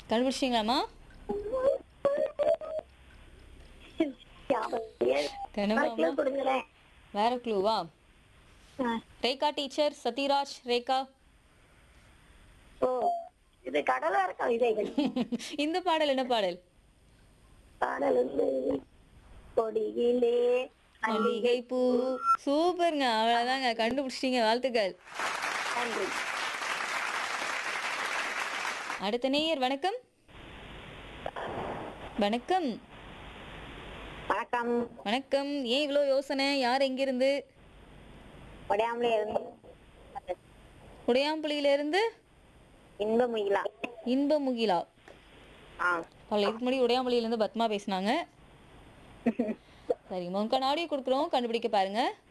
கண்டுபிடிச்சிங்களாம்மா கனவாமா கொடுக்குறேன் வேற க்ளூவா ரேகா டீச்சர் சத்யராஜ் ரேகா ஓ இது கடலோர கவிதைகள் இந்த பாடல் என்ன பாடல் பாடல் வந்து கொடியிலே மல்லிகை பூ சூப்பருங்க அவ்வளவுதாங்க கண்டுபிடிச்சிட்டீங்க வாழ்த்துக்கள் நன்றி அடுத்த நேயர் வணக்கம் வணக்கம் வணக்கம் வணக்கம் ஏன் இவ்வளோ யோசனை யார் எங்கிருந்து உடையாமலே இருந்து உடையாம்புலியில இருந்து இன்ப முகிலா இன்ப முகிலா ஆ அவள் இதுக்கு முன்னாடி உடையாம்புலியில இருந்து பத்மா பேசினாங்க சரி உங்களுக்கான ஆடியோ கொடுக்குறோம் கண்டுபிடிக்க பாருங்க